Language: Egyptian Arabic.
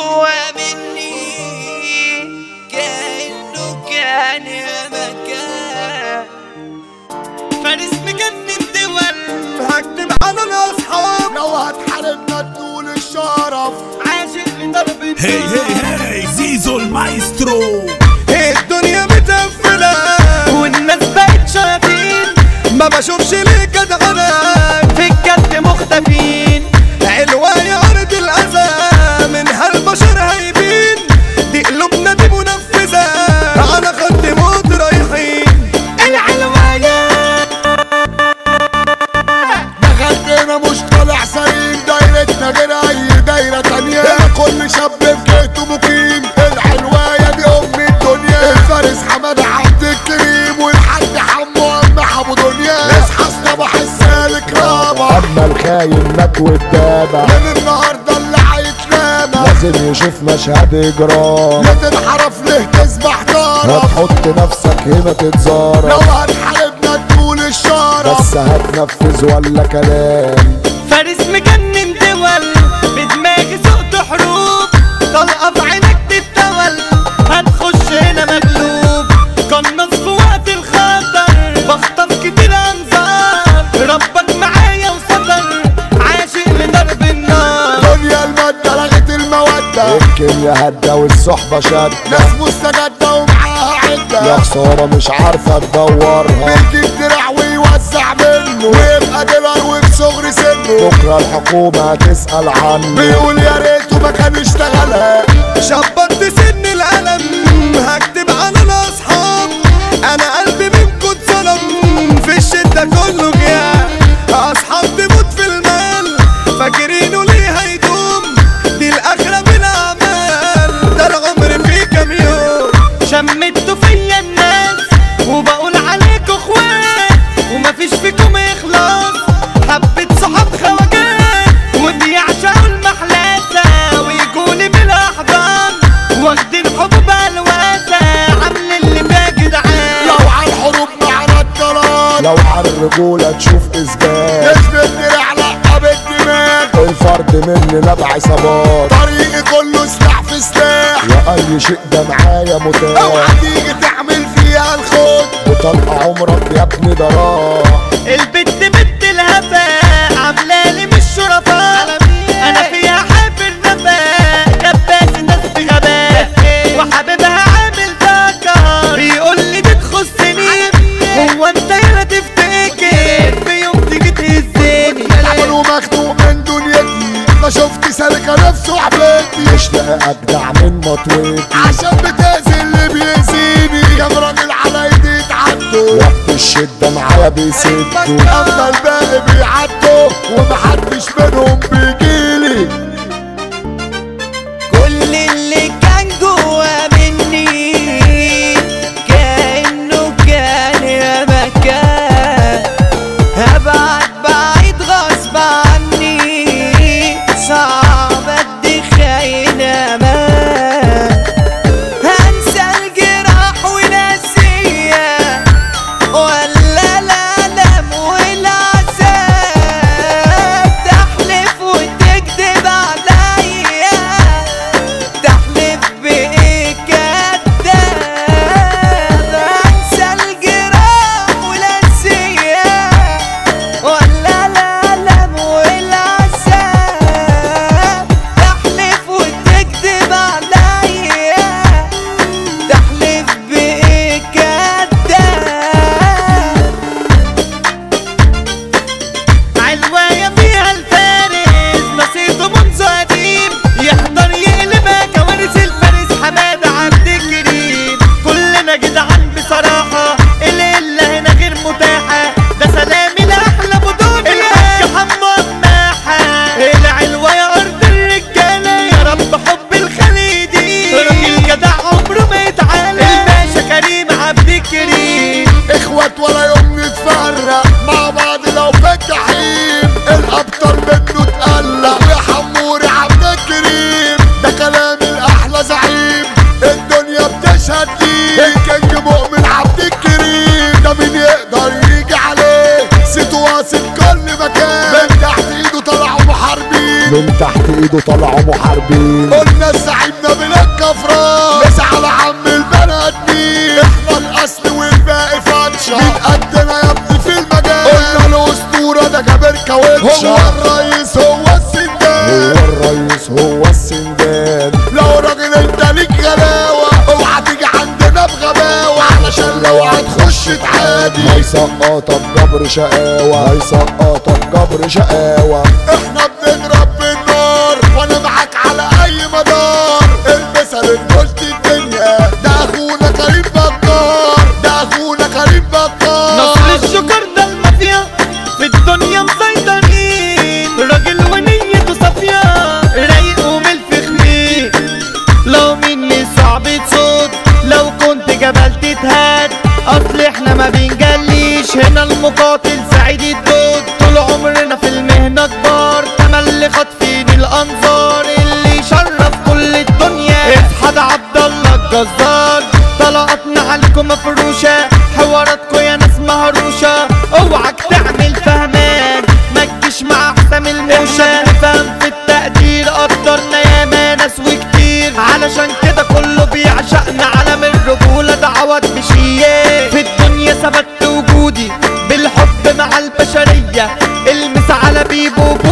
جوا مني كأنه كان يا مكان فارس مجنن دول هكتب على الاصحاب لو هتحاربنا تقول الشرف عاشق لضرب هي هي هي زيزو المايسترو الدنيا متقفلة والناس بقت شياطين ما بشوفش ليه جدعنات في الجد مختفين علوة يا أرض الأذى منها البشر هايبين دي قلوبنا دي منفذة على خط موت رايحين العلواية دخلتنا مش طالع سليم دايرتنا غير أي دايرة تانية هنا كل شاب في جهته مقيم العلواية دي أم الدنيا الفارس حماد عبد الكريم والحاج حمو أم حمو دنيا اصحى الصباح السالك رابع اما الخاين مات والدابة من النهارده اللي هيتنام لازم يشوف مشهد اجرام لا تنحرف ليه تسبح طرف هتحط نفسك هنا لو تتزارع هتحاربنا تقول الشرف بس هتنفذ ولا كلام فارس مجنن دول بدماغي سقط حروب طلقة في عينك تتول هتخش هنا مغلوب قناص في وقت الخطر بخطف كتير انظار ربك معايا وستر عاشق لضرب النار دنيا المادة لغت المودة الكيميا هدى والصحبة شدة ناس مستجدة ومعاها يا عدة خسارة مش عارفة تدورها بيجي الدراع ويوزع منه ويبقى ديلر وفي صغر سنه بكرة الحكومة هتسأل عنه بيقول يا ريته ما كان اشتغلها شبطت سن القلم هكتب على الاصحاب انا قلبي منكم اتظلم في الشده كله غياب اصحاب تموت في المال فاكرينه ليه هيدوم دي الاخره بالاعمال ده العمر فيه كام يوم شمتوا فيا الناس وبقول عليكوا اخوات ومفيش فيكم اخلاص حبة صحاب خواجات وبيعشقوا المحلاسة ويجولي بالاحضان واخدين حبوب الواسة عامل اللي فيها جدعان لو على الحروب معنا الطلال لو على الرجولة تشوف إثبات نسبة دراع لقى بالدماغ الفرد مننا بعصابات طريقي كله سلاح في سلاح يا أي شيء ده معايا اوعى متاح تيجي تعمل فيها الخوت وطلق عمرك يا ابني ده راح البت بنت الهفاء عاملالي مش شرفاء انا فيها حافر نفاق كباس الناس بغباء وحبيبها عامل ذكر بيقول لي دي تخصني هو انت يا تفتكر في يوم تيجي تهزني العمل ومخنوق من دنيتي ما شفت سالكة نفسه حبيتي مش لاقي أجدع من مطويتي عشان بتأذي اللي بيأذيني كام راجل على ايدي اتعدوا وقت الشدة معايا بيسدوا اما الباقي بيعدوا ومحدش منهم بيجيلي كل اللي كان جوا مني كأنه كان يا مكان هبعد بعيد غصب عني صعب ادي خاين امان هنسى الجراح وناسيه ولا الألم والعذاب تحت ايده طلعوا محاربين قلنا الزعيمنا بلاد كفران مش على عم البني ادمين احنا الاصل والباقي فاتشة مين قدنا يا ابني في المجال قلنا الاسطورة ده جابر كاوتشة هو الرئيس هو السندان هو الرئيس هو السندان لو راجل انت ليك غلاوة اوعى تيجي عندنا بغباوة علشان لو هتخش تعادي هيسقطك جبر شقاوة هيسقطك جبر شقاوة احنا بنضرب بالنار وانا معاك على اي مدار المثل القلت الدنيا ده اخونا كريم بكار ده اخونا كريم بكار نصر الشكر ده المافيا في الدنيا مسيطرين راجل ونيته صافية رايق وملف خمير لو مني صعب تصد لو كنت جبل تتهد اصل احنا ما بنجليش هنا المقاتل سعيد الدود طول عمرنا في المهنة كبار تملي خاطفين الانظار اللي يشرف كل الدنيا اصحى ده عبد الله الجزار طلقاتنا عليكم مفروشة حواراتكم يا ناس مهروشة اوعك تعمل فهمان ما تجيش مع حسام الموشة فهم في التقدير قدرنا ياما ناس وكتير علشان كده كله بيعشقنا علم الرجولة دعوات بشيات في الدنيا ثبت وجودي بالحب مع البشرية المس على بيبو